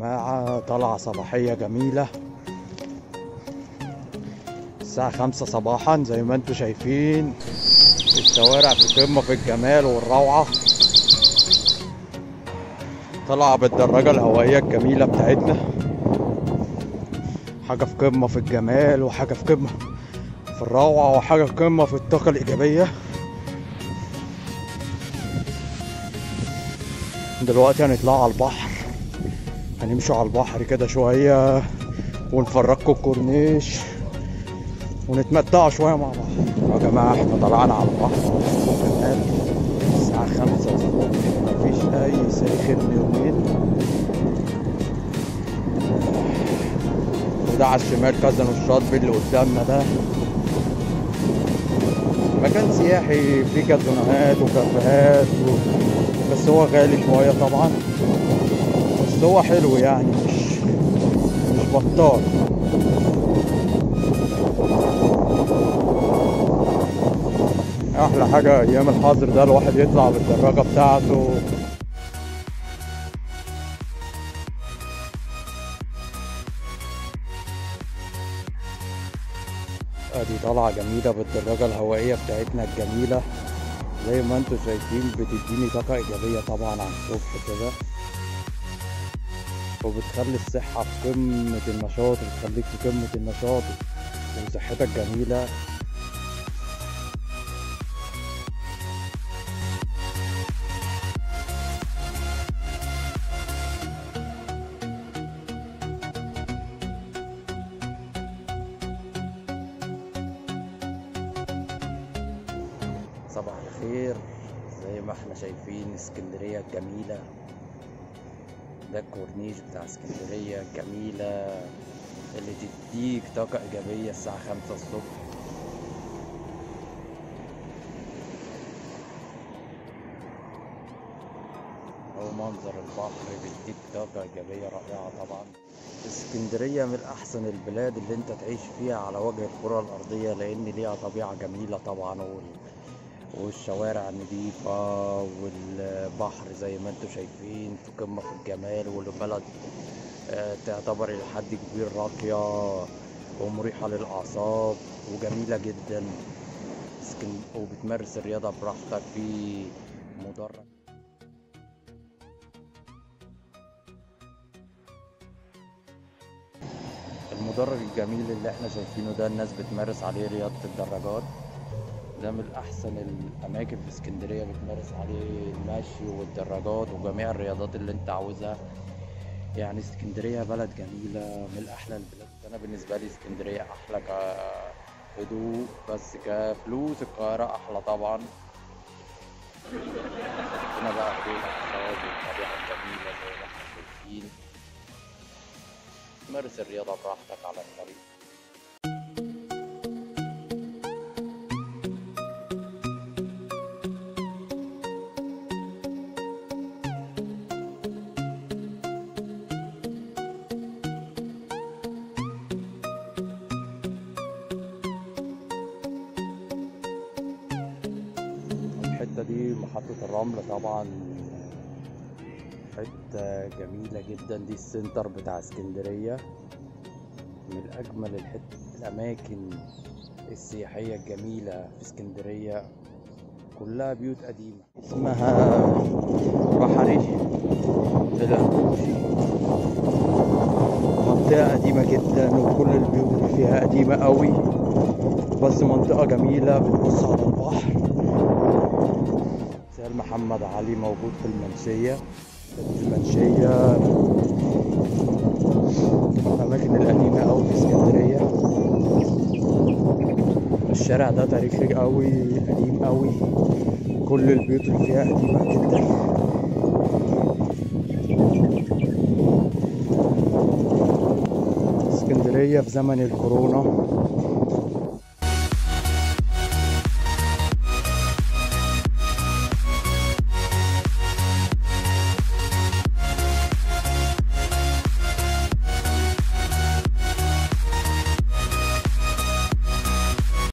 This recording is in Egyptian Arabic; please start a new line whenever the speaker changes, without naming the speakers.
جماعة طلعة صباحية جميلة الساعة خمسة صباحا زي ما انتم شايفين الشوارع في قمة في الجمال والروعة طلعة بالدراجة الهوائية الجميلة بتاعتنا حاجة في قمة في الجمال وحاجة في قمة في الروعة وحاجة في قمة في الطاقة الإيجابية دلوقتي هنطلع على البحر هنمشوا على البحر كده شوية ونفرجكم الكورنيش ونتمتعوا شوية مع بعض يا جماعة احنا طلعنا على البحر كمان الساعة خمسة الصبح مفيش أي ساخن يومين وده على الشمال كازن الشاطبي اللي قدامنا ده مكان سياحي فيه كازونات وكافيهات و... بس هو غالي شوية طبعا بس هو حلو يعني مش مش بطال احلى حاجة ايام الحظر ده الواحد يطلع بالدراجة بتاعته ادي طلعة جميلة بالدراجة الهوائية بتاعتنا الجميلة زي ما انتم شايفين بتديني طاقة ايجابية طبعا على الصبح كده وبتخلي الصحة في قمة النشاط بتخليك في قمة النشاط وصحتك جميلة صباح الخير زي ما احنا شايفين اسكندرية الجميلة ده الكورنيش بتاع اسكندرية الجميلة اللي تديك طاقة إيجابية الساعة خمسة الصبح هو منظر البحر بيديك طاقة إيجابية رائعة طبعا اسكندرية من أحسن البلاد اللي أنت تعيش فيها على وجه الكرة الأرضية لأن ليها طبيعة جميلة طبعا وال... والشوارع نظيفة والبحر زي ما انتم شايفين في قمة في الجمال والبلد آه، تعتبر إلى حد كبير راقية ومريحة للأعصاب وجميلة جدا اسكن- وبتمارس الرياضة براحتك في مدرج المدرج الجميل اللي احنا شايفينه ده الناس بتمارس عليه رياضة الدراجات ده من أحسن الأماكن في اسكندرية بتمارس عليه المشي والدراجات وجميع الرياضات اللي أنت عاوزها يعني اسكندرية بلد جميلة من أحلى البلاد أنا بالنسبة لي اسكندرية أحلى كهدوء بس كفلوس القاهرة أحلى طبعا هنا بقى هدوء اقتصاد والطبيعة الجميلة زي ما احنا شايفين مارس الرياضة براحتك على الطريق الحتة دي محطة الرمل طبعا حتة جميلة جدا دي السنتر بتاع اسكندرية من أجمل الحت... الأماكن السياحية الجميلة في اسكندرية كلها بيوت قديمة اسمها بحري الأنفوشي منطقة قديمة جدا وكل البيوت اللي فيها قديمة قوي بس منطقة جميلة بتبص على البحر سير محمد علي موجود في المنشية المنشية الأماكن القديمة أوي في اسكندرية الشارع ده تاريخي أوي قديم أوي كل البيوت اللي فيها قديمة جدا اسكندرية في زمن الكورونا